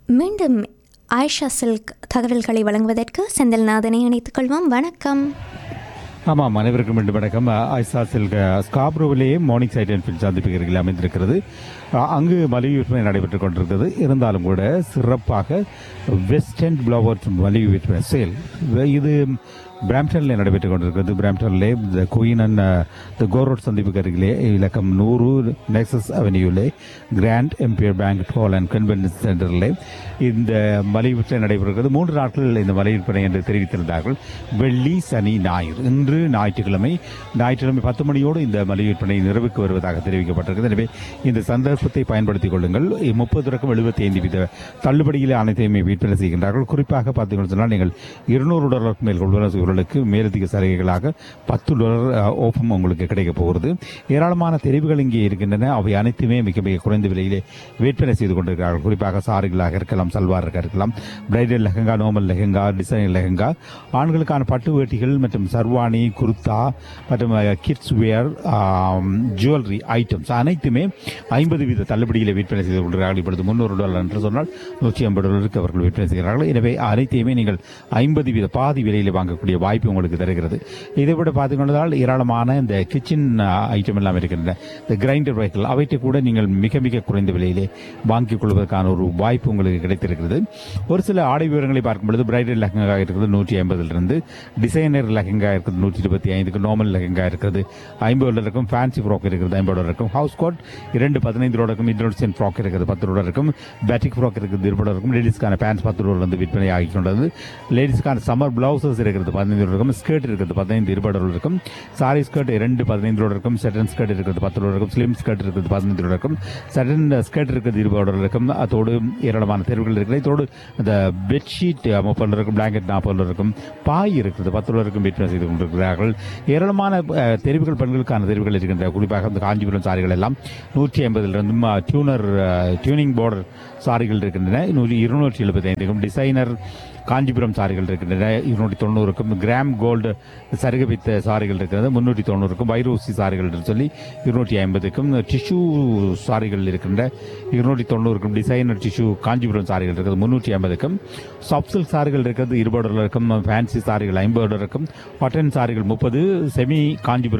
மீண்டும் ஆயிஷா சில்க் தகவல்களை வழங்குவதற்கு செந்தில்நாதனை இணைத்துக் கொள்வோம் வணக்கம் ஆமாம் அனைவருக்கும் மீண்டும் வணக்கம் ஐசா சில்க் ஸ்காப்ரோவிலேயே மார்னிங் சைட் அண்ட் ஃபீல்ட் சந்திப்புகளில் அமைந்திருக்கிறது அ, அங்கு மலிவு விற்பனை நடைபெற்றுக் கொண்டிருக்கிறது இருந்தாலும் கூட சிறப்பாக வெஸ்ட் அண்ட் பிளவர் மலிவு விற்பனை சேல் இது பிராம்டனில் நடைபெற்றுக் கொண்டிருக்கிறது பிராம்டனிலே த குயின் அண்ட் த கோரோட் சந்திப்புக்கு அருகிலே இலக்கம் நூறு நெக்ஸஸ் அவென்யூலே grand empire banquet hall and convention சென்டரில் இந்த மலிவு விற்பனை நடைபெறுகிறது மூன்று நாட்கள் இந்த மலிவு விற்பனை என்று தெரிவித்திருந்தார்கள் வெள்ளி சனி ஞாயிறு இன்று ஞாயிற்றுக்கிழமை ஞாயிற்றுக்கிழமை பத்து மணியோடு இந்த மலிவு விற்பனை நிறைவுக்கு வருவதாக தெரிவிக்கப்பட்டிருக்கிறது எனவே இந்த சந்தர்ப்பத்தை பயன்படுத்திக் கொள்ளுங்கள் முப்பது தொடக்கம் எழுபத்தி ஐந்து வீத தள்ளுபடியில் அனைத்தையுமே விற்பனை செய்கின்றார்கள் குறிப்பாக பார்த்தீங்கன்னு சொன்னால் நீங்கள் இருநூறு டாலருக்கு மேல் கொள்வன செய்வர்களுக்கு மேலதிக சலுகைகளாக பத்து டாலர் ஓப்பம் உங்களுக்கு கிடைக்க போகிறது ஏராளமான தெரிவுகள் இங்கே இருக்கின்றன அவை அனைத்துமே மிக மிக குறைந்த விலையிலே விற்பனை செய்து கொண்டிருக்கிறார்கள் குறிப்பாக சாரிகளாக இருக்கலாம் சல்வாராக இருக்கலாம் bridal lehenga normal lehenga design lehenga ஆண்களுக்கான பட்டு வேட்டிகள் மற்றும் சர்வாணி குர்தா மற்றும் கிட்ஸ் வேர் ஜுவல்லரி ஐட்டம்ஸ் அனைத்துமே ஐம்பது வீத தள்ளுபடியில் விற்பனை செய்து கொண்டிருக்கிறார்கள் இப்பொழுது முன்னூறு டாலர் என்று சொன்னால் நூற்றி ஐம்பது டாலருக்கு அவர்கள் விற்பனை செய்கிறார்கள் எனவே அனைத்தையுமே நீங்கள் ஐம்பது வீத பாதி விலையில் வாங்கக்கூடிய வாய்ப்பு உங்களுக்கு தருகிறது இதை விட பார்த்துக்கொண்டால் ஏராளமான இந்த கிச்சன் ஐட்டம் எல்லாம் இருக்கின்றன இந்த கிரைண்டர் வைக்கல் அவற்றை கூட நீங்கள் மிக மிக குறைந்த விலையிலே வாங்கிக் கொள்வதற்கான ஒரு வாய்ப்பு உங்களுக்கு கிடைத்திருக்கிறது ஒரு சில ஆடை விவரங்களை பார்க்கும் பொழுது பிரைடல் லெஹங்கா இருக்கிறது நூற்றி ஐம்பதிலிருந்து டிசைனர் லெஹங்கா இருக்கிறது நூற்றி இருபத்தி ஐந்துக்கு நார்மல் லெஹங்கா இருக்கிறது ஐம்பது டாலருக்கும் ஃபேன்சி ஃப்ராக் இருக்கிறது ஐம்பது டாலருக்கும் ஹவுஸ் கோட் இரண்டு பதினைந்து டாலருக்கும் இண்டோனேஷியன் ஃப்ராக் இருக்கிறது பத்து டாலருக்கும் பேட்டிக் ஃப்ராக் இருக்கிறது இருபது டாலருக்கும் லேடிஸ்க்கான பேண்ட்ஸ் பத்து டாலர் வந்து விற்பனை ஆகி கொண்டது லேடிஸ்க்கான சம்மர் பிளவுசஸ் இருக்கிறது பதினைந்து டாலருக்கும் ஸ்கர்ட் இருக்கிறது பதினைந்து இருபது டாலர் இருக்கும் சாரி ஸ்கர்ட் இரண்டு பதினைந்து டாலர் இருக்கும் செட்டன் ஸ்கர்ட் இருக்கிறது பத்து டாலர் இருக்கும் ஸ்லிம் ஸ்கர்ட் இருக்கிறது பதினைந்து டாலர் இருக்கும் செட்டன் ஸ்கர்ட் இருக்கிறது இருபது டாலர் இருக்கும் அதோடு ஏராளமான தேர்வுகள் இருக்கிறது இதோடு அந்த பெட்ஷீட் முப்பது டாலர் இருக்கும் பிளாங்கெட் நாற்பது டாலர் இருக்கும் பாய் இருக்கிறது பத்து டாலர் இருக்கும் விற்பனை செய்து கொண்டிருக்கிறார்கள் ஏராளமான அஹ், தெரிவுகள் பெண்களுக்கான தெரிவுகள் இருக்கின்ற குறிப்பாக இந்த காஞ்சிபுரம் சாரிகள் எல்லாம் நூற்றி ஐம்பதிலிருந்தும் டியூனர் டியூனிங் பார்டர் சாரிகள் இருக்கின்றன நூற்றி இருநூற்றி எழுபத்தி ஐந்துக்கும் டிசைனர் காஞ்சிபுரம் சாரிகள் இருக்கின்றன இருநூற்றி தொண்ணூறுக்கும் கிராம் கோல்டு சருகபித்த சாரிகள் இருக்கிறது முன்னூற்றி தொண்ணூறுக்கும் வைரோசி சாரிகள் என்று சொல்லி இருநூற்றி ஐம்பதுக்கும் டிஷ்யூ சாரிகள் இருக்கின்ற இருநூற்றி தொண்ணூறுக்கும் டிசைனர் டிஷ்யூ காஞ்சிபுரம் சாரிகள் இருக்கிறது முன்னூற்றி ஐம்பதுக்கும் சாஃப்ட் சில்க் சாரிகள் இருக்கிறது இருபது டாலருக்கும் ஃபேன்சி சாரிகள் ஐம்பது டாலருக்கும் காட்டன் சாரிகள் முப்பது செமி காஞ்சிபுரம்